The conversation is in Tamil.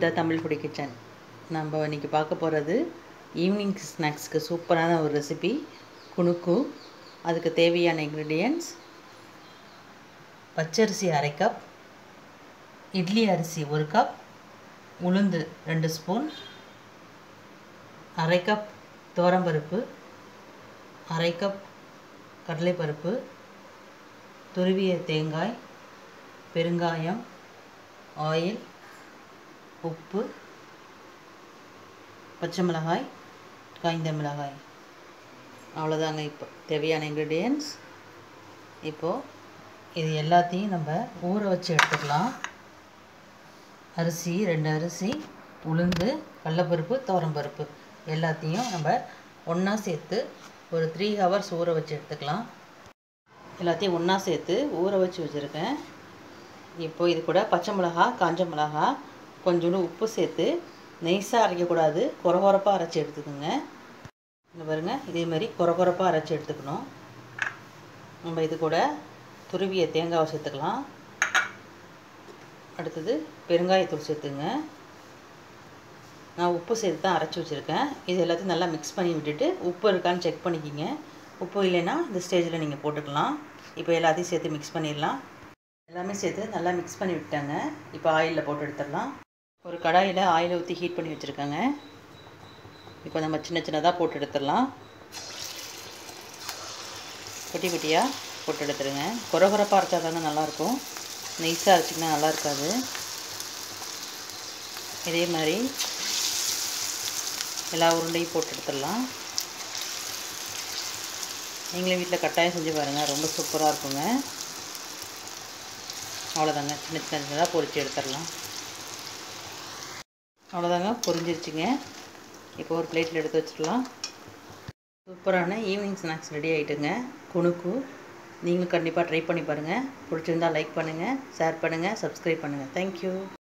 த தமிழ் ஃபுடி கிச்சன் நம்ம இன்றைக்கி பார்க்க போகிறது ஈவினிங் ஸ்நாக்ஸ்க்கு சூப்பரான ஒரு ரெசிபி குணுக்கு அதுக்கு தேவையான இன்க்ரீடியன்ட்ஸ் பச்சரிசி அரை கப் இட்லி அரிசி ஒரு கப் உளுந்து ரெண்டு ஸ்பூன் அரை கப் துவரம்பருப்பு அரை கப் கடலைப்பருப்பு துருவிய தேங்காய் பெருங்காயம் ஆயில் உப்பு பச்சை மிளகாய் காய்ந்த மிளகாய் அவ்வளோதாங்க இப்போ தேவையான இன்க்ரீடியன்ட்ஸ் இப்போது இது எல்லாத்தையும் நம்ம ஊற வச்சு எடுத்துக்கலாம் அரிசி ரெண்டு அரிசி உளுந்து கடலப்பருப்பு துவரம்பருப்பு எல்லாத்தையும் நம்ம ஒன்றா சேர்த்து ஒரு த்ரீ ஹவர்ஸ் ஊற வச்சு எடுத்துக்கலாம் எல்லாத்தையும் ஒன்றா சேர்த்து ஊற வச்சு வச்சுருக்கேன் இப்போ இது கூட பச்சை மிளகா காஞ்ச மிளகா கொஞ்சோண்டு உப்பு சேர்த்து நெய்ஸாக அரைக்கக்கூடாது குறகுறப்பாக அரைச்சி எடுத்துக்கோங்க இங்கே பாருங்கள் இதே மாதிரி குறகுறப்பாக அரைச்சி எடுத்துக்கணும் நம்ம இது கூட துருவிய தேங்காவை சேர்த்துக்கலாம் அடுத்தது பெருங்காயத்தூள் சேர்த்துங்க நான் உப்பு சேர்த்து தான் அரைச்சி வச்சுருக்கேன் இது எல்லாத்தையும் நல்லா மிக்ஸ் பண்ணி விட்டுட்டு உப்பு இருக்கான்னு செக் பண்ணிக்கிங்க உப்பு இல்லைன்னா இந்த ஸ்டேஜில் நீங்கள் போட்டுக்கலாம் இப்போ எல்லாத்தையும் சேர்த்து மிக்ஸ் பண்ணிடலாம் எல்லாமே சேர்த்து நல்லா மிக்ஸ் பண்ணி விட்டாங்க இப்போ ஆயிலில் போட்டு எடுத்துடலாம் ஒரு கடாயில் ஆயில் ஊற்றி ஹீட் பண்ணி வச்சுருக்காங்க இப்போ நம்ம சின்ன சின்னதாக போட்டு எடுத்துடலாம் குட்டி குட்டியாக போட்டு எடுத்துருங்க குறை குறைப்பாக அரைச்சா தாங்க நல்லாயிருக்கும் நைஸாக அரைச்சிங்கன்னா நல்லா இருக்காது இதே மாதிரி எல்லா உருண்டையும் போட்டு எடுத்துடலாம் நீங்களே வீட்டில் கட்டாயம் செஞ்சு பாருங்கள் ரொம்ப சூப்பராக இருக்குங்க அவ்வளோதாங்க சின்ன சின்ன சின்னதாக பொரித்து எடுத்துடலாம் அவ்வளோதாங்க பொரிஞ்சிருச்சுங்க இப்போ ஒரு பிளேட்டில் எடுத்து வச்சிடலாம் சூப்பரான ஈவினிங் ஸ்நாக்ஸ் ரெடி ஆகிட்டுங்க குணுக்கு நீங்களும் கண்டிப்பாக ட்ரை பண்ணி பாருங்கள் பிடிச்சிருந்தா லைக் பண்ணுங்கள் ஷேர் பண்ணுங்கள் சப்ஸ்கிரைப் பண்ணுங்கள் தேங்க்யூ